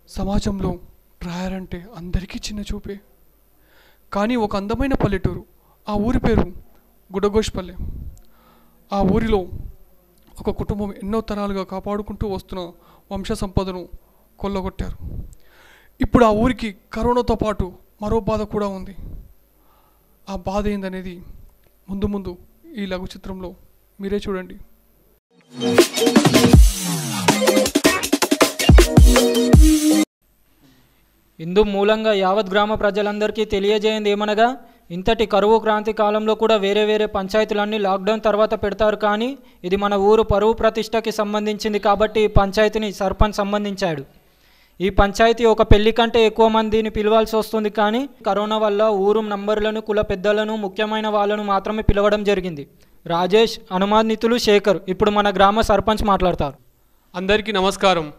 సమాజంలో డ్రాయర్ అంటే అందరికీ చిన్న చూపే కానీ ఒక అందమైన పల్లెటూరు ఆ ఊరి పేరు గుడగోష్పల్లె ఆ ఊరిలో ఒక కుటుంబం ఎన్నో తరాలుగా కాపాడుకుంటూ వస్తున్న వంశ సంపదను కొల్లగొట్టారు ఇప్పుడు ఆ ఊరికి కరోనాతో పాటు మరో బాధ కూడా ఉంది ఆ బాధ ఏందనేది ముందు ముందు ఈ లఘు చిత్రంలో మీరే చూడండి ఇందు మూలంగా యావత్ గ్రామ ప్రజలందరికీ తెలియజేయండి ఏమనగా ఇంతటి కరువు క్రాంతి కాలంలో కూడా వేరే వేరే పంచాయతీలన్నీ లాక్డౌన్ తర్వాత పెడతారు కానీ ఇది మన ఊరు పరువు ప్రతిష్టకి సంబంధించింది కాబట్టి ఈ పంచాయతీని సర్పంచ్ సంబంధించాడు ఈ పంచాయతీ ఒక పెళ్లి కంటే ఎక్కువ మందిని పిలవాల్సి వస్తుంది కానీ కరోనా వల్ల ఊరు నంబర్లను కుల పెద్దలను ముఖ్యమైన వాళ్ళను మాత్రమే పిలవడం జరిగింది రాజేష్ అనుమానితులు శేఖర్ ఇప్పుడు మన గ్రామ సర్పంచ్ మాట్లాడతారు అందరికీ నమస్కారం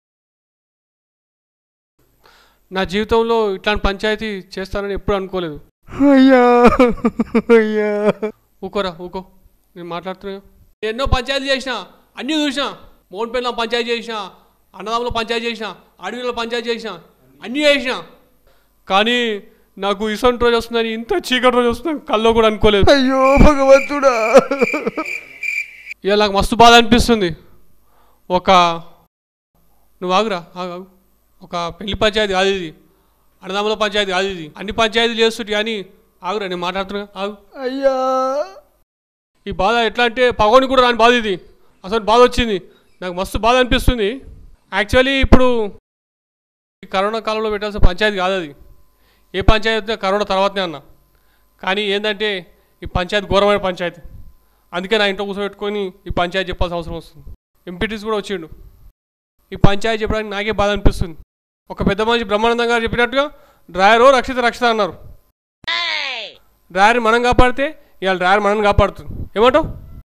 నా జీవితంలో ఇట్లాంటి పంచాయతీ చేస్తానని ఎప్పుడు అనుకోలేదు అయ్యా అయ్యా ఊకోరా ఊకో నేను మాట్లాడుతున్నా నేను ఎన్నో పంచాయతీ చేసిన అన్నీ చూసిన మోన్పేటలో పంచాయతీ చేసిన అన్నదాంలో పంచాయతీ చేసిన అడవిలో పంచాయతీ చేసిన అన్నీ చేసిన కానీ నాకు ఇసొంటి రోజు వస్తుందని ఇంత చీకటి రోజు వస్తుందని కల్లో కూడా అనుకోలేదు అయ్యో భగవంతుడా ఇవాళ నాకు మస్తు బాధ అనిపిస్తుంది ఒక నువ్వు ఆగురా ఆగు ఆగు. ఒక పెళ్లి పంచాయతీ కాదు ఇది అన్నదమ్ముల పంచాయతీ కాదు ఇది అన్ని పంచాయతీలు చేస్తుంటే కానీ ఆగురా నేను మాట్లాడుతున్నా ఆగు అయ్యా ఈ బాధ ఎట్లా అంటే పగోని కూడా రాని బాధ ఇది అసలు బాధ వచ్చింది నాకు మస్తు బాధ అనిపిస్తుంది యాక్చువల్లీ ఇప్పుడు ఈ కరోనా కాలంలో పెట్టాల్సిన పంచాయతీ కాదు అది ఏ పంచాయతీ వచ్చినా కరోనా తర్వాతనే అన్న కానీ ఏంటంటే ఈ పంచాయతీ ఘోరమైన పంచాయతీ అందుకే నా ఇంట్లో కూర్చోబెట్టుకొని ఈ పంచాయతీ చెప్పాల్సిన అవసరం వస్తుంది ఎంపీటీస్ కూడా వచ్చిండు ఈ పంచాయతీ చెప్పడానికి నాకే బాధ అనిపిస్తుంది ఒక పెద్ద మనిషి బ్రహ్మానందం గారు చెప్పినట్టుగా డ్రాయరు రక్షిత రక్షిత అన్నారు డ్రాయర్ మనం కాపాడితే ఇవాళ డ్రాయర్ మనం కాపాడుతుంది ఏమంటావు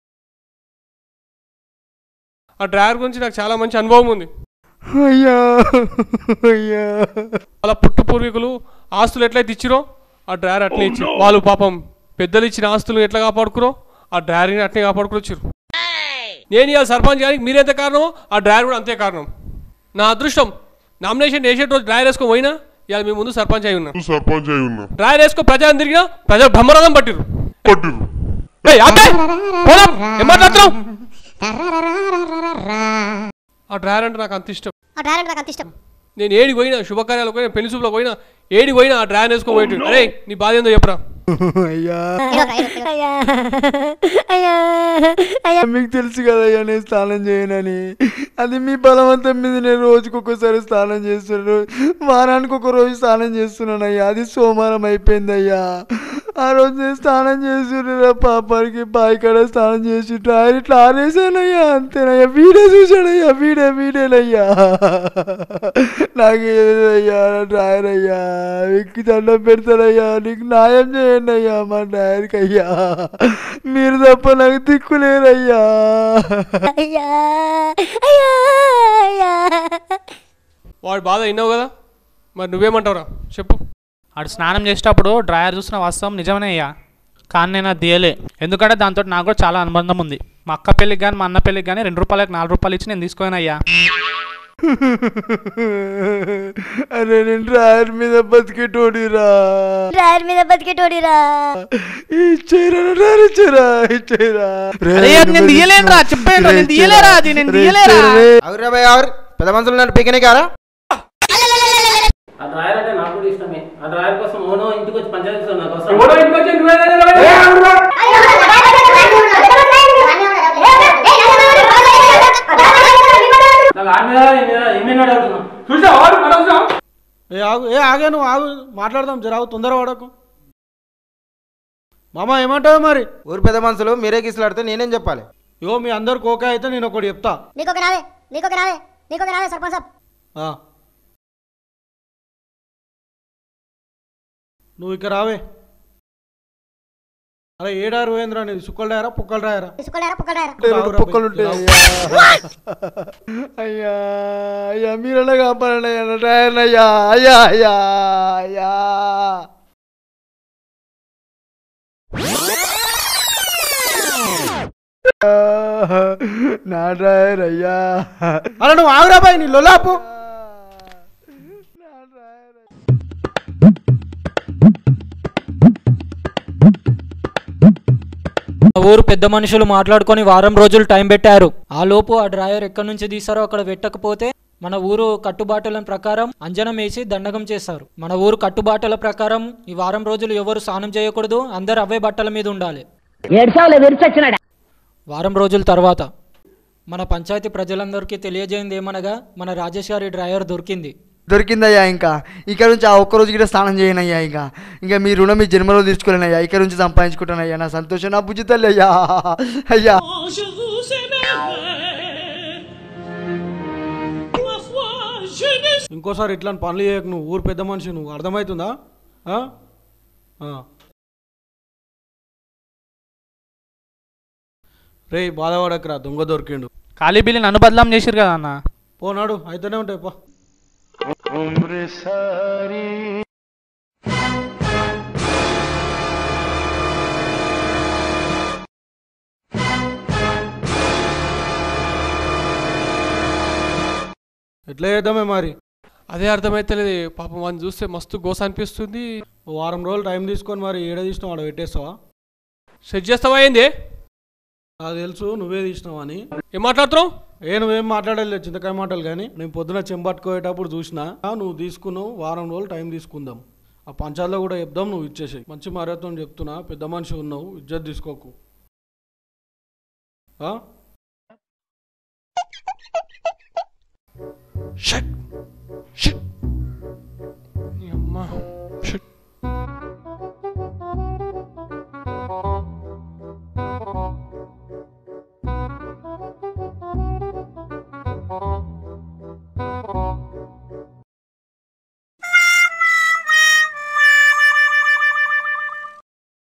ఆ డ్రాయర్ గురించి నాకు చాలా మంచి అనుభవం ఉంది అయ్యా అయ్యా వాళ్ళ పుట్టు పూర్వీకులు ఆస్తులు ఎట్లయితే ఇచ్చిరో ఆ డ్రాయర్ అట్లే ఇచ్చి వాళ్ళు పాపం పెద్దలు ఇచ్చిన ఆస్తులు ఎట్లా కాపాడుకురో ఆ డ్రాయర్ని అట్లే కాపాడుకుని వచ్చారు నేను ఇవాళ సర్పంచ్ కానీ మీరెంత కారణమో ఆ డ్రాయర్ కూడా అంతే కారణం నా అదృష్టం నామినేషన్ వేసే రోజు డ్రాయర్ వేసుకొని పోయినా ఇవాళ మీ ముందు సర్పంచ్ అయి ఉన్నా సర్పంచ్ అయి ఉన్నా డ్రాయర్ వేసుకో ప్రజలను తిరిగినా ప్రజలు బ్రహ్మరథం పట్టిరు పట్టిరు ఏయ్, ఆపే! పోదాం! ఏం మాట్లాడుతున్నావు ఆ డ్రాయర్ అంటే నాకు అంత ఇష్టం ఆ డ్రైవర్ నాకు అంత ఇష్టం నేను ఏడికి పోయినా శుభకార్యాలకు పోయినా పెళ్లి చూపులకు పోయినా ఏడికి పోయినా ఆ డ్రాయర్ వేసుకొని పోయి అరే నీ బాధ ఏందో చెప్పరా అయ్యా ఏడవకురా, ఏడవకు, ఏడవకు. మీకు తెలుసు కదయ్యా నేను స్నానం చేయనని అది మీ బలవంతం మీద నేను రోజుకి ఒక్కసారి స్నానం చేస్తున్నాను వారానికి ఒక రోజు స్నానం చేస్తున్నాను అయ్యా అది సోమవారం అయిపోయింది అయ్యా ఆ రోజు నేను స్నానం చేస్తున్నా పాపానికి బావి కాడ స్నానం చేసి డ్రాయర్ ఇట్లా ఆరేసానయ్యా అంతేనయ్యా వీడే చూశాడయ్యా వీడే వీడేనయ్యా నాకు ఏదయ్యా డ్రాయర్ అయ్యా ఎక్కి దండం పెడతాడయ్యా నీకు న్యాయం చేయండి అయ్యా మా డ్రాయర్కి అయ్యా మీరు తప్ప నాకు దిక్కులేరయ్యా అయ్యా అయ్యా అయ్యా వాడి బాధ విన్నావు కదా మరి నువ్వేమంటావురా చెప్పు ఆడు స్నానం చేసేటప్పుడు డ్రాయర్ చూసిన వాస్తవం నిజమనే అయ్యా కానీ నేను అది తీయలే ఎందుకంటే దాంతో నాకు కూడా చాలా అనుబంధం ఉంది మా అక్క పెళ్ళికి కానీ మా అన్న పెళ్ళికి కానీ రెండు రూపాయలకి నాలుగు రూపాయలు ఇచ్చి నేను తీసుకొని అయ్యా అరే నేను డ్రాయర్ మీద బతికేటోడిరా డ్రైవర్ మీద బతికేటోడిరా ఇచ్చేరా డ్రాయర్ ఇచ్చేరా ఇచ్చేరా అరే, అది నేను తీయలేనురా, చెప్పేయండిరా, నేను తీయలేరా అది, నేను తీయలేరా. అవురా భయ్ అవర్ పెద్ద మనుషులు నన్ను పీకనే కారా ఆ డ్రాయర్ అంటే నాకు కూడా ఇష్టమే ఆ డ్రాయర్ కోసం ఓనో ఇంటికి వచ్చి పంచాయతీ నాకు అవసరం నాకు ఆడి మీద ఈ మీద ఏమైనా అడుగుతున్నా ఏ ఆగు ఏ ఆగే నువ్వు ఆగు మాట్లాడదాం జరావు తొందర పడకు మామ ఏమంటావు మరి ఊరు పెద్ద మనుషులు మీరే గిసలాడితే నేనేం చెప్పాలి ఇగో మీ అందరు కోకా అయితే నేను ఒకటి చెప్తా నీకొక రావే నీకొక రావే నీకొక రావే సర్పంచ్ సాబ్ ఆ. నువ్వు ఇక్కడ రావే అరే ఏడారు ఏంద్రా నీది సుక్కలు రాయరా పుక్కలు రాయరా తీసుకోలేరా పుక్కలేరా రెండు పొక్కలు ఉంటాయి అయ్యా అయ్యా మీరన్నా కాపాడండి అయ్యా డ్రాయర్ అయ్యా అయ్యా అయ్యా అయ్యా నా డ్రాయర్ అయ్యా అరే నువ్వు ఆగురా బాయ్ నీ లొల్లాపు ఊరు పెద్ద మనుషులు మాట్లాడుకొని వారం రోజులు టైం పెట్టారు ఆ లోపు ఆ డ్రాయర్ ఎక్కడి నుంచి తీసారో అక్కడ పెట్టకపోతే మన ఊరు కట్టుబాటుల ప్రకారం అంజనం వేసి దండగం చేస్తారు మన ఊరు కట్టుబాటుల ప్రకారం ఈ వారం రోజులు ఎవరు స్నానం చేయకూడదు అందరు అవే బట్టల మీద ఉండాలి వారం రోజుల తర్వాత మన పంచాయతీ ప్రజలందరికీ తెలియజేయంది ఏమనగా మన రాజేష్ గారి డ్రైవర్ దొరికింది దొరికిందయ్యా ఇంకా ఇక్కడ నుంచి ఆ ఒక్క రోజు కూడా స్నానం చేయనయ్యా ఇంకా ఇంకా మీ రుణం మీ జన్మలో తీసుకోలేనయ్యా ఇక్కడ నుంచి సంపాదించుకుంటానయ్యా నా సంతోషం నా బుజ్జి తల్లి అయ్యా అయ్యా ఇంకోసారి ఇట్లాంటి పనులు చేయకు నువ్వు ఊరు పెద్ద మనిషి నువ్వు అర్థమవుతుందా ఆ? ఆ. రేయ్ బాధపడకరా దొంగ దొరికిండు ఖాళీ బిల్లి నన్ను బదలాం చేసిరు కదా అన్న పోనాడు అయితేనే ఉంటాయి పా ఎట్లా చేద్దామే మరి అదే అర్థమైతలేదు పాపం వాడిని చూస్తే మస్తు గోస అనిపిస్తుంది ఓ వారం రోజులు టైం తీసుకొని మరి ఏడ తీసినావు ఆడ పెట్టేస్తావా సెట్ చేస్తావా ఏంది నాకు తెలుసు నువ్వే తీసినావు అని ఏం మాట్లాడుతున్నావు ఏ నువ్వేం మాట్లాడలేదు చింతకాయ మాటలు కానీ నేను పొద్దున చెంపట్టుకోయేటప్పుడు చూసినా ఆ, నువ్వు తీసుకున్నావు వారం రోజులు టైం తీసుకుందాం ఆ పంచాల్లో కూడా చెప్దాం నువ్వు ఇచ్చేసేయి మంచి మర్యాదతో చెప్తున్నా పెద్ద మనిషి ఉన్నావు ఇజ్జత్ తీసుకోకు ఆ? షట్ షట్ అమ్మా